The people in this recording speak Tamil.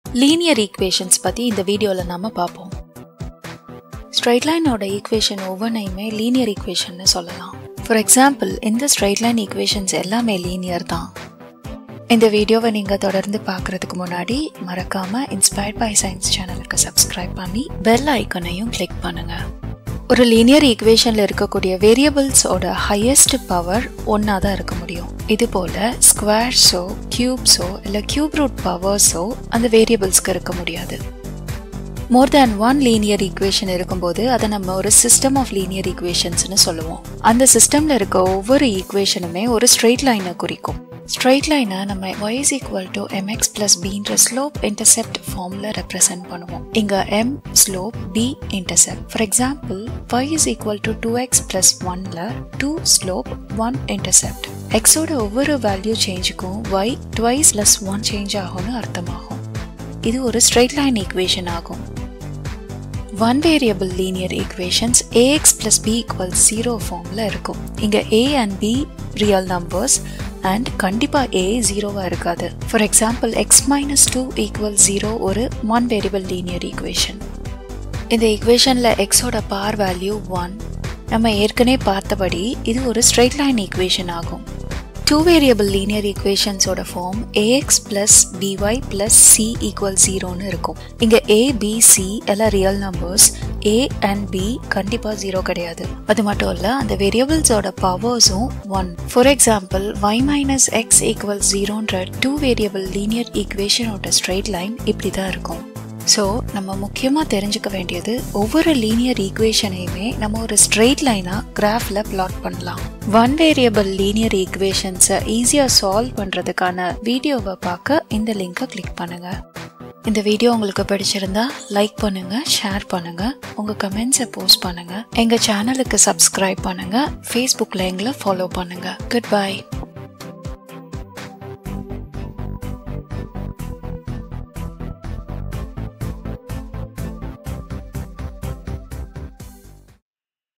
லீனியர் ஈக்குவேஷன்ஸ் பற்றி இந்த வீடியோவில் நாம பார்ப்போம் ஸ்ட்ரைட் லைனோட ஈக்குவேஷன் ஒவ்வொன்றையுமே லீனியர் ஈக்குவேஷன்னு சொல்லலாம் ஃபார் எக்ஸாம்பிள் இந்த ஸ்ட்ரைட் லைன் ஈக்குவேஷன்ஸ் எல்லாமே லீனியர் தான் இந்த வீடியோவை நீங்கள் தொடர்ந்து பார்க்குறதுக்கு முன்னாடி மறக்காம இன்ஸ்பயர்ட் பை சயின்ஸ் சேனலுக்கு சப்ஸ்கிரைப் பண்ணி பெல் ஐக்கனையும் கிளிக் பண்ணுங்க ஒரு லீனியர் ஈக்குவேஷனில் இருக்கக்கூடிய வேரியபிள்ஸோட ஹையஸ்ட் பவர் ஒன்றா தான் இருக்க முடியும் இது போல் ஸ்கொயர்ஸோ கியூப்ஸோ இல்லை கியூப் ரூட் பவர்ஸோ அந்த வேரியபிள்ஸ்க்கு இருக்க முடியாது more than one linear equation இருக்கும்போது அதை நம்ம ஒரு சிஸ்டம் ஆஃப் லீனியர் ஈக்குவேஷன்ஸ்னு சொல்லுவோம் அந்த சிஸ்டமில் இருக்க ஒவ்வொரு ஈக்குவேஷனுமே ஒரு ஸ்ட்ரெயிட் லைனை குறிக்கும் ஸ்ட்ரெயிட் லைனை நம்ம y is equal to mx plus bன்ற ஸ்லோப் இன்டர்செப்ட் ஃபார்மில் ரெப்ரசென்ட் பண்ணுவோம் இங்க m slope b intercept for example y is equal to 2x plus 1ல 2 ஸ்லோப் 1 இன்டர்செப்ட் xோட ஒவ்வொரு வேல்யூ சேஞ்சுக்கும் y twice plus 1 சேஞ்ச் ஆகும்னு அர்த்தமாகும் இது ஒரு ஸ்ட்ரெயிட் லைன் ஈக்குவேஷன் ஆகும் one variable linear equations A X plus B equal zero ஃபார்மில் இருக்கும் இங்கே A and B real numbers and கண்டிப்பாக ஏ ஜீரோவாக இருக்காது for example X minus two equal zero ஒரு ஒன் வேரியபிள் லீனியர் ஈக்குவேஷன் இந்த ஈக்குவேஷனில் எக்ஸோட பார் வேல்யூ ஒன் நம்ம ஏற்கனவே பார்த்தபடி இது ஒரு ஸ்ட்ரெயிட் லைன் ஈக்குவேஷன் ஆகும் டூ வேரியபிள் லீனியர் ஈக்குவேஷன்ஸோட form A X plus B Y plus C equal ஜீரோன்னு இருக்கும் இங்கே ஏ பி சி எல்லாம் real numbers A and B கண்டிப்பாக ஜீரோ கிடையாது அது மட்டும் இல்லை அந்த வேரியபிள்ஸோட பவர்ஸும் one for example Y minus X equal ஜீரோன்ற டூ வேரியபிள் லீனியர் ஈக்குவேஷனோட ஸ்ட்ரெயிட் லைன் இப்படி தான் இருக்கும் ஸோ நம்ம முக்கியமாக தெரிஞ்சுக்க வேண்டியது ஒவ்வொரு லீனியர் ஈக்குவேஷனையுமே நம்ம ஒரு ஸ்ட்ரெயிட் லைனாக கிராஃபில் பிளாட் பண்ணலாம் ஒன் வேரியபிள் லீனியர் ஈக்குவேஷன்ஸை ஈஸியாக சால்வ் பண்ணுறதுக்கான வீடியோவை பார்க்க இந்த லிங்கை கிளிக் பண்ணுங்க இந்த வீடியோ உங்களுக்கு பிடிச்சிருந்தா லைக் பண்ணுங்க ஷேர் பண்ணுங்க உங்க கமெண்ட்ஸை போஸ்ட் பண்ணுங்க எங்க சேனலுக்கு சப்ஸ்கிரைப் பண்ணுங்க ஃபேஸ்புக்கில் எங்களை ஃபாலோ பண்ணுங்க குட் பை